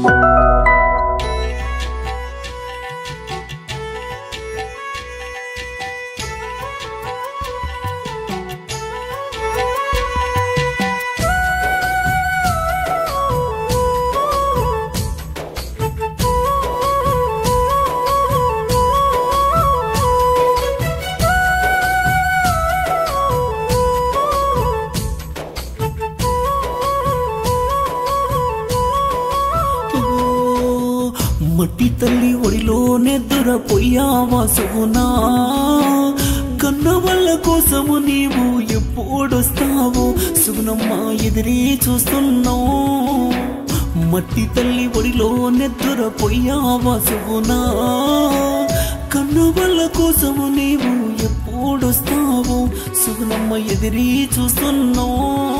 ఓ, మట్టి తల్లి ఒడిలోనే దొరపోయావా సుగునా కన్న వాళ్ళ కోసము నీవు ఎప్పుడొస్తావు సుగునమ్మ ఎదిరి చూస్తున్నావు మట్టి తల్లి ఒడిలోనే దొరపోయావా సుగునా కన్న వాళ్ళ కోసము నీవు ఎప్పుడొస్తావు సుగునమ్మ ఎదిరి చూస్తున్నావు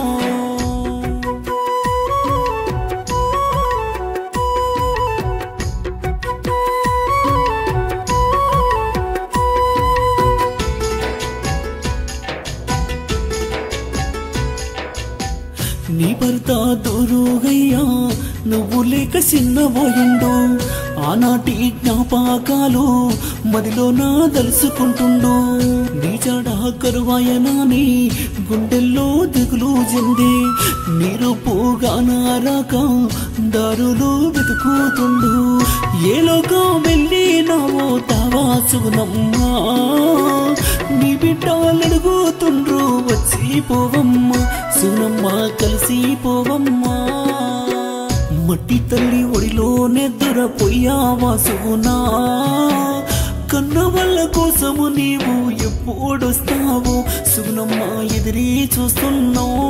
నీ భర్త దూరుగయ్యా నువ్వు లేక చిన్నబోయిండు ఆనాటి జ్ఞాపకాలు మదిలో నా దలుసుకుంటుండు నీ జాడ కరువాయనాని గుండెల్లో దిగులు చెంది నీరు పోగానారాక దారులు వెతుకుతుండు ఏ లోకం వెళ్ళినావో తావాసునమ్మా నీ బిడ్డలు అడుగుతుండ్రు వచ్చి పోవమ్మా సునమ్మ కలిసి పోవమ్మా మట్టి తల్లి ఒడిలోనే దొరపోయావా సుగునా కన్న వాళ్ళ కోసము నీవు ఎప్పుడొస్తావు సుగునమ్మ ఎదిరి చూస్తున్నావు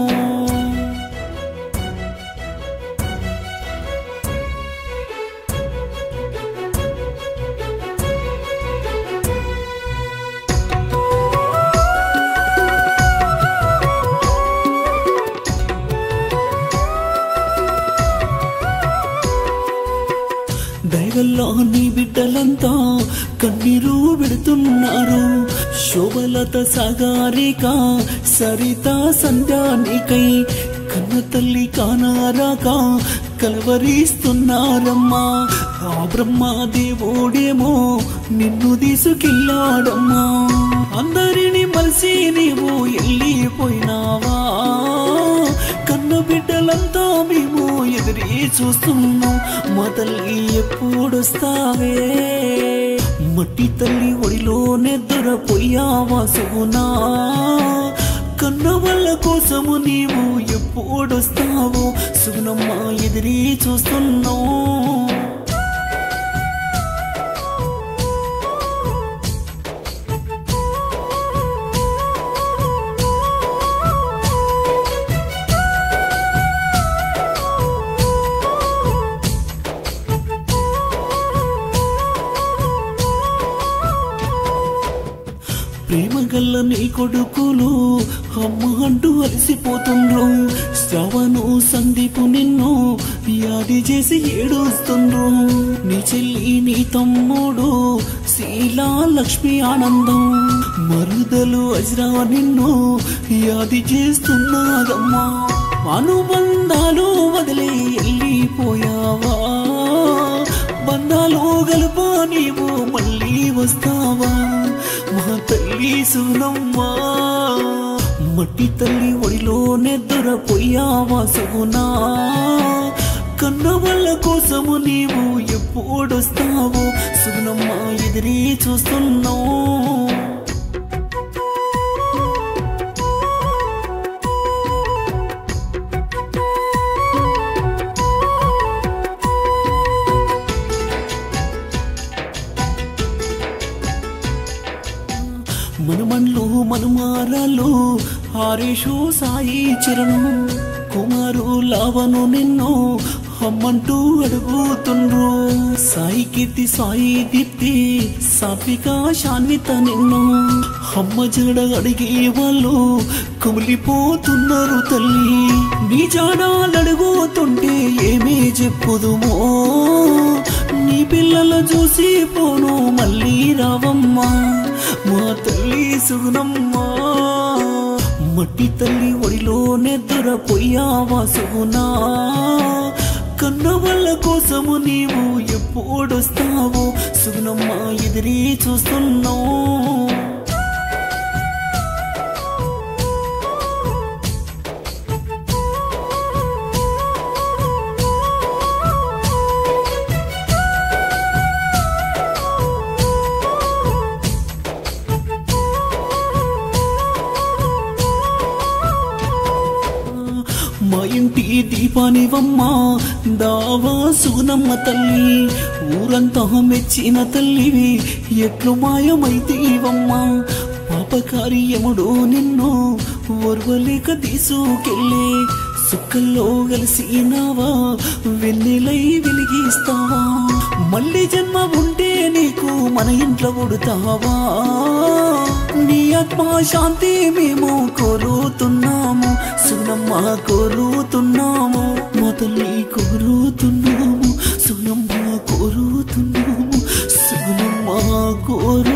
దయగల్లో నీ బిడ్డలంతా కన్నీరు పెడుతున్నారు శోభలత సాగారిక సరిత సంధ్యానికై కన్న తల్లి కానారాక కలవరిస్తున్నారమ్మా ఆ బ్రహ్మాదేవుడేమో నిన్ను తీసుకెళ్ళాడమ్మా అందరిని మలిసి నీవు వెళ్ళిపోయినావా కన్న బిడ్డలంతా మేము ఎదిరి చూస్తున్నాం మా తల్లి ఎప్పుడొస్తావే మట్టి తల్లి ఒడిలోనే దొరపోయావా సుగునా కన్న వాళ్ళ కోసము నీవు ఎప్పుడొస్తావు సుగునమ్మ ఎదిరి చూస్తున్నావు ప్రేమ గల్ల నీ కొడుకులు అమ్మ అంటూ అలసిపోతుండ్రు శ్రవణు సందీపు నిన్ను యాది చేసి ఏడుస్తుండ్రు నీ చెల్లి నీ తమ్ముడు శీలా లక్ష్మి ఆనందం మరుదలు అజ్రా నిన్ను యాది చేస్తున్నాదమ్మా అనుబంధాలు వదిలి వెళ్ళిపోయావా బంధాలు గలుపా నీవు మళ్ళీ వస్తావా మా తల్లి సునమ్మా మట్టి తల్లి ఒడిలోనే దొరపోయావా సుగునా కన్న వాళ్ళ కోసము నీవు ఎప్పుడొస్తావు సుగునమ్మ ఎదిరి చూస్తున్నావు మనుమన్లు మనుమారాలు హారీషు సాయి చరణు కుమారు లావను నిన్ను అమ్మంటూ అడుగుతుండ్రు సాయి కీర్తి సాయి దీప్తి సాత్విక శాన్విత నిన్ను అమ్మ జడ అడిగే వాళ్ళు కుమిలిపోతున్నారు తల్లి నీ జాడాలు అడుగుతుంటే ఏమీ చెప్పుదుమో నీ పిల్లల చూసి పోను మళ్ళీ రావమ్మా మా తల్లి సుగునమ్మా మట్టి తల్లి ఒడిలోనే దొరపోయావా సుగునా కన్న వాళ్ళ కోసము నీవు ఎప్పుడొస్తావో సుగుణమ్మ ఎదిరి చూస్తున్నావు మా ఇంటి దీపానివమ్మ దావా సుగుణమ్మ తల్లి ఊరంతా మెచ్చిన తల్లివి ఎట్లు మాయమైతీవమ్మ పాపకార్యముడు నిన్ను ఓర్వలేక తీసుకెళ్ళి సుక్కల్లో కలిసినావా వెన్నెలై వెలిగిస్తావా మళ్ళీ జన్మ ఉంటే నీకు మన ఇంట్లో ఉడతావా నీ ఆత్మ శాంతి మేము కోరుతున్నాము సునమ్మ కోరుతున్నాము మా తల్లి కోరుతున్నాము సునమ్మ కోరుతున్నాము సునమ్మ కోరు